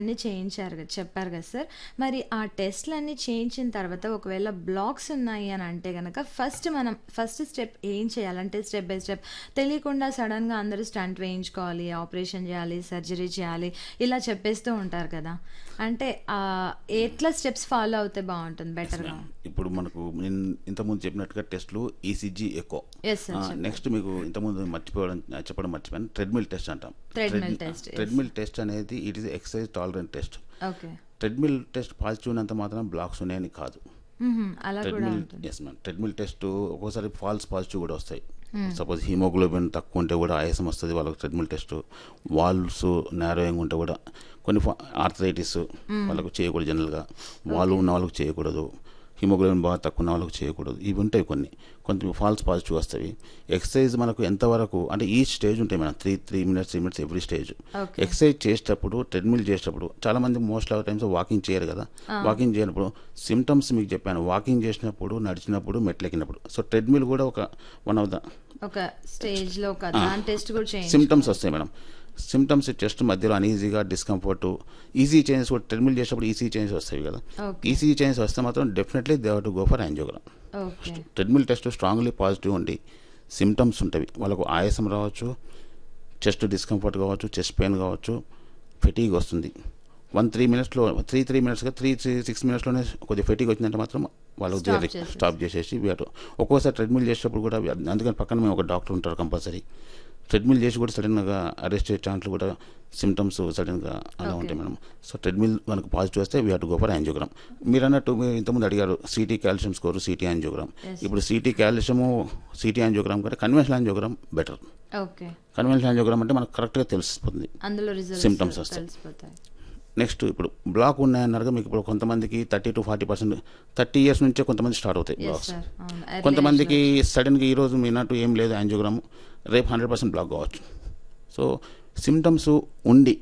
అన్నీ చేయించారు కదా చెప్పారు కదా సార్. మరి ఆ టెస్ట్‌లన్నీ చేయించిన తర్వాత ఒకవేళ బ్లాక్స్ ఉన్నాయి అని అంటే గనక ఫస్ట్ మనం ఫస్ట్ స్టెప్ ఏం చేయాలంటే స్టెప్ బై స్టెప్ తెలియకుండా సడెన్‌గా అందరూ స్టంట్ వేయించుకోవాలి, ఆపరేషన్ చేయాలి, సర్జరీ చేయాలి ఇలా చెప్పేస్తూ ఉంటారు కదా! అంటే ఆహ్, ఎట్లా స్టెప్స్ ఫాలో అవుతే బావుంటుంది యెస్ బెటర్‌గా? మ్యామ్. ఇప్పుడు మనకు నేను ఇంతకుముందు చెప్పినట్టుగా టెస్ట్‌లు ఈసీజీ ఎకో. Yes sir. ఆహ్, చెప్పండి. నెక్స్ట్ మీకు ఇంతకుముందు మర్చిపోవడం చెప్పడం మర్చిపోయాను. ట్రెడ్‌మిల్ టెస్ట్ అంటాం. Treadmill tread test. Yes. Treadmill test అనేది it is exercise tolerant test. Okay. Treadmill test positive ఉన్నంత మాత్రం బ్లాక్స్ ఉన్నాయని కాదు. హుహు. అలా కూడా ట్రెడ్‌మిల్ ఉంటుంది. Yes ma'am. ట్రెడ్‌మిల్ టెస్ట్ ఒక్కోసారి ఫాల్స్ పాజిటివ్ కూడా వస్తాయి. హ్మ్. సపోజ్ హిమోగ్లోబిన్ తక్కువ ఉంటే కూడా ఆయాసం వస్తది వాళ్ళకి ట్రెడ్‌మిల్ టెస్ట్. వాల్వ్స్ నారోయింగ్ ఉంటే కూడా కొన్ని ఫా ఆర్థరైటిస్ హ్మ్. వాళ్ళకు చేయకూడదు జనరల్‌గా. Valve okay. ఉన్న వాళ్ళకి చేయకూడదు. హిమోగ్లోబిన్ బాగా తక్కువ ఉన్న వాళ్ళకి చేయకూడదు. ఇవి ఉంటాయి కొన్ని. కొంచెం ఫాల్స్ పాజిటివ్ వస్తవి. ఎక్సర్సైజ్ మనకు ఎంతవరకు అంటే ఈచ్ స్టేజ్ ఉంటాయి madam. 3, 3 minutes, 3 minutes every stage. Okay. Exercise చేసేటప్పుడు ట్రెడ్‌మిల్ చేసేటప్పుడు చాలామంది మోస్ట్ ఆఫ్ టైమ్స్ వాకింగ్ చేయరు కదా! ఆ! వాకింగ్ చేయనప్పుడు సిమ్టమ్స్ మీకు చెప్పాను. వాకింగ్ చేసినప్పుడు, నడిచినప్పుడు, మెట్లెక్కినప్పుడు. సో ట్రెడ్‌మిల్ కూడా ఒక వన్ ఆఫ్ ద ఒక స్టేజ్‌లో ఒక ఆ! దాని టెస్ట్ కూడా సిమ్టమ్స్ చేయించుకోవాలి. వస్తాయి మేడం. సిమ్టమ్స్ చెస్ట్ మధ్యలో అన్‌ఈజీగా, డిస్కంఫర్ట్, ఈసీ చేంజెస్ కూడా ట్రెడ్‌మిల్ చేసేటప్పుడు ఈసీ చేంజెస్ వస్తాయి కదా! ఓకే. ఈసీ చేంజెస్ వస్తే మాత్రం definitely they have to go for angiogram. Okay. Treadmill test స్ట్రాంగ్‌లీ పాజిటివ్ ఉండి సిమ్టమ్స్ ఉంటవి. వాళ్ళకు ఆయాసం రావచ్చు, చెస్ట్ డిస్కంఫర్ట్ కావచ్చు, చెస్ట్ పెయిన్ కావచ్చు, ఫెటీగ్ వస్తుంది. 1, 3 మినిట్స్‌లో 3, 3 మినిట్స్‌గా 3, 3, 6 మినిట్స్‌లోనే కొద్దిగా ఫెటీగ్ వచ్చిందంటే మాత్రం వాళ్ళకి దే స్టాప్ రిక్ చేసేసి. స్టాప్ చేసేసి వి హావ్ టు ఒక్కోసారి ట్రెడ్‌మిల్ చేసేటప్పుడు కూడా వి అందుకని పక్కన మేము ఒక డాక్టర్ ఉంటారు కంపల్సరీ. ట్రెడ్‌మిల్ చేసి కూడా సడెన్‌గా అరెస్ట్ చేసే ఛాన్స్‌లు కూడా సిమ్టమ్స్ సడెన్‌గా అలా ఓకే. ఉంటాయి మేడం. సో ట్రెడ్‌మిల్ మనకు పాజిటివ్ వస్తే we have to go for angiogram. మీరన్నట్టు మీరు ఇంతకుముందు అడిగారు CT calcium score, CT angiogram. Yes. ఇప్పుడు సీటీ కాల్షియము, సీటీ యాంజియోగ్రామ్ కంటే conventional angiogram better. Okay. Conventional angiogram అంటే మనకు కరెక్ట్‌గా తెలిసిపోతుంది. అందులో రిజల్ట్స్ సిమ్టమ్స్ వస్తాయి. తెలిసిపోతాయి. నెక్స్ట్ ఇప్పుడు బ్లాక్ ఉన్నాయన్నారుగా మీకు ఇప్పుడు కొంతమందికి 30-40% 30 ఇయర్స్ నుంచే కొంతమంది స్టార్ట్ అవుతాయి యెస్ బ్లాక్స్. సార్. అవును. ఎర్లీ ఏజ్‌లో కొంతమందికి వచ్చి సడెన్‌గా ఈరోజు మీరన్నట్టు ఏం లేదు యాంజియోగ్రామ్ రేపు 100% బ్లాక్ కావచ్చు. సో సిమ్టమ్స్ ఉండి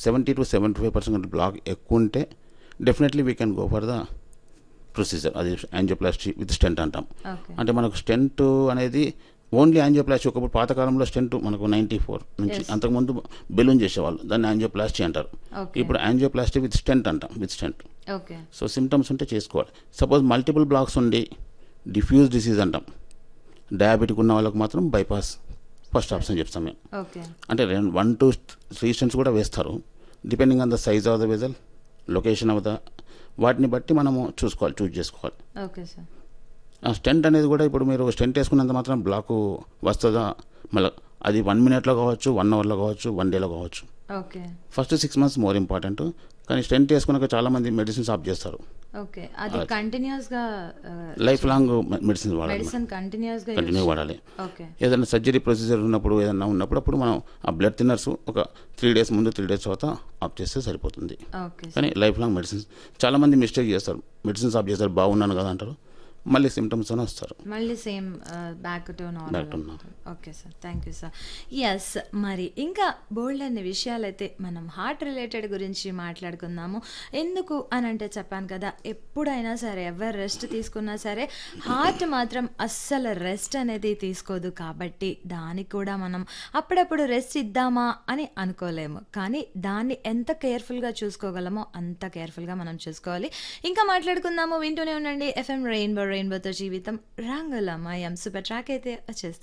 70-75% బ్లాక్ ఎక్కువ ఉంటే definitely we can go for the procedure. అది యాంజియోప్లాస్టీ విత్ స్టెంట్ అంటాం. ఓకే. అంటే మనకు స్టెంట్ అనేది ఓన్లీ యాంజియోప్లాస్టీ ఒకప్పుడు పాతకాలంలో స్టెంట్ మనకు 94 నుంచి యెస్. అంతకుముందు బెలూన్ చేసేవాళ్ళు. దాన్ని యాంజియోప్లాస్టీ అంటారు. ఓకే. ఇప్పుడు యాంజియోప్లాస్టీ విత్ స్టెంట్ అంటాం. With stent. Okay. So symptoms ఉంటే చేసుకోవాలి. సపోజ్ మల్టిపుల్ బ్లాక్స్ ఉండి డిఫ్యూజ్ డిసీజ్ అంటాం. డయాబెటిక్ ఉన్న వాళ్ళకి మాత్రం బైపాస్ ఫస్ట్ ఆప్షన్ చెప్తాం మేము. ఓకే. అంటే రెం 1-3 స్టెంట్స్ కూడా వేస్తారు. Depending on the size of the vessel, location of the వాటిని బట్టి మనము చూసుకోవాలి. చూజ్ చేసుకోవాలి. Okay sir. ఆ స్టెంట్ అనేది కూడా ఇప్పుడు మీరు స్టెంట్ వేసుకున్నంత మాత్రం బ్లాకు వస్తదా? మళ్ళా అది 1 మినిట్‌లో కావచ్చు, 1 అవర్‌లో కావచ్చు, 1 డేలో కావచ్చు. Okay. First 6 months more important. కానీ స్టెంట్ వేసుకున్నాక చాలామంది మెడిసిన్స్ ఆప్ చేస్తారు. ఓకే. అది అది కంటిన్యూయస్‌గా ఆహ్, లైఫ్ చే లాంగ్ మె మెడిసిన్స్ వాడాలి. మెడిసిన్ కంటిన్యూయస్‌గా యూజ్ కంటిన్యూ చేయాలి. వాడాలి. ఓకే. ఏదైనా సర్జరీ ప్రొసీజర్ ఉన్నప్పుడు ఏదన్నా ఉన్నప్పుడు అప్పుడు మనం ఆ బ్లడ్ థిన్నర్స్ ఒక 3 డేస్ ముందు, 3 డేస్ తర్వాత ఆప్ చేస్తే సరిపోతుంది. ఓకే కానీ సార్. లైఫ్ లాంగ్ మెడిసిన్స్ చాలామంది మిస్టేక్ చేస్తారు. మెడిసిన్స్ ఆప్ చేస్తారు బాగున్నాను కదా అంటారు. మళ్ళీ సిమ్టమ్స్తోనే వస్తారు. మళ్ళీ same ah, back to normal back to normal. అయిపోతుంది. Okay sir. Thank you sir. Yes. మరి ఇంకా బోలెడన్ని విషయాలైతే మనం హార్ట్ రిలేటెడ్ గురించి మాట్లాడుకుందాము. ఎందుకు అనంటే చెప్పాను కదా! ఎప్పుడైనా సరే ఎవరు రెస్ట్ తీసుకున్నా సరే హార్ట్ మాత్రం అస్సలు రెస్ట్ అనేది తీసుకోదు. కాబట్టి దానికి కూడా మనం అప్పుడప్పుడు రెస్ట్ ఇద్దామా అని అనుకోలేము. కానీ దాన్ని ఎంత కేర్‌ఫుల్‌గా చూసుకోగలమో అంత కేర్‌ఫుల్‌గా మనం చూసుకోవాలి. ఇంకా మాట్లాడుకుందాము. వింటూనే ఉండండి. ఎఫ్ఎం రెయిన్బో రెయిన్బోతో జీవితం రంగులమయం. సూపర్ ట్రాక్ అయితే వచ్చేస్తుంది.